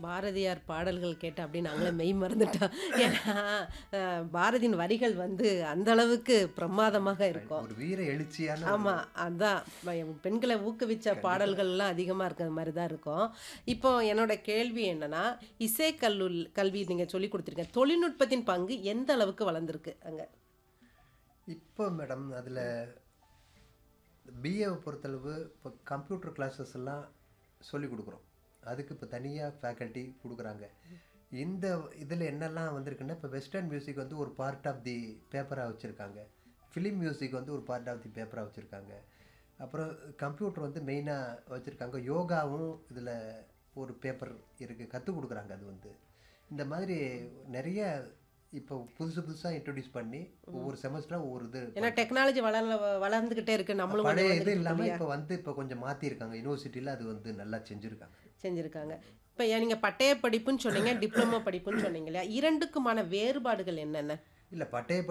பாரதியார் பாடல்கள் கேட்டு அப்படியே நாங்களே மெய் மறந்துட்டோம் ஏன்னா அஹ், பாரதியின் வரிகள் வந்து அந்த அளவுக்கு பிரமாதமாக இருக்கும் ஒரு வீர எழுச்சியான ஒரு- ஆமா அதான் ப- பெண்களை ஊக்குவிச்ச பாடல்கள்லாம் அதிகமா இருக்கிற மாதிரி தான் இருக்கும் இப்போ என்னோட கேள்வி என்னன்னா இசை கல்லூல் கல்வி நீங்க சொல்லி கொடுத்துருக்கீங்க தொழில்நுட்பத்தின் பங்கு எந்த அளவுக்கு வளர்ந்துருக்கு அங்க இப்போ மேடம் அதில் பிஏவை பொறுத்தளவு இப்போ கம்ப்யூட்டர் கிளாஸஸ் எல்லாம் சொல்லி கொடுக்குறோம் அதுக்கு இப்போ தனியாக ஃபேக்கல்ட்டி கொடுக்குறாங்க இந்த இதில் என்னெல்லாம் வந்திருக்குன்னா இப்போ வெஸ்டர்ன் மியூசிக் வந்து ஒரு பார்ட் ஆஃப் தி பேப்பராக வச்சுருக்காங்க ஃபிலிம் மியூசிக் வந்து ஒரு பார்ட் ஆஃப் தி பேப்பராக வச்சுருக்காங்க அப்புறம் கம்ப்யூட்டர் வந்து மெயினாக வச்சுருக்காங்க யோகாவும் இதில் ஒரு பேப்பர் இருக்குது கற்றுக் கொடுக்குறாங்க அது வந்து இந்த மாதிரி நிறைய இப்போ புதுசு புதுசாக இன்ட்ரடியூஸ் பண்ணி ஒவ்வொரு செமஸ்டராக ஒவ்வொரு இது ஏன்னா டெக்னாலஜி வளர வளர்ந்துகிட்டே இருக்கு நம்மளும் பழைய கொஞ்சம் இது வந்துட்டு இல்லாமல் இல்லையா? இப்போ வந்து இப்போ கொஞ்சம் மாற்றிருக்காங்க யூனிவர்சிட்டியில் அது வந்து நல்லா செஞ்சுருக்காங்க செஞ்சிருக்காங்க இப்போ நீங்க பட்டய படிப்புன்னு சொன்னீங்க டிப்ளமோ படிப்புன்னு சொன்னீங்க இல்லையா இரண்டுக்குமான வேறுபாடுகள் என்னென்ன இல்லை பட்டய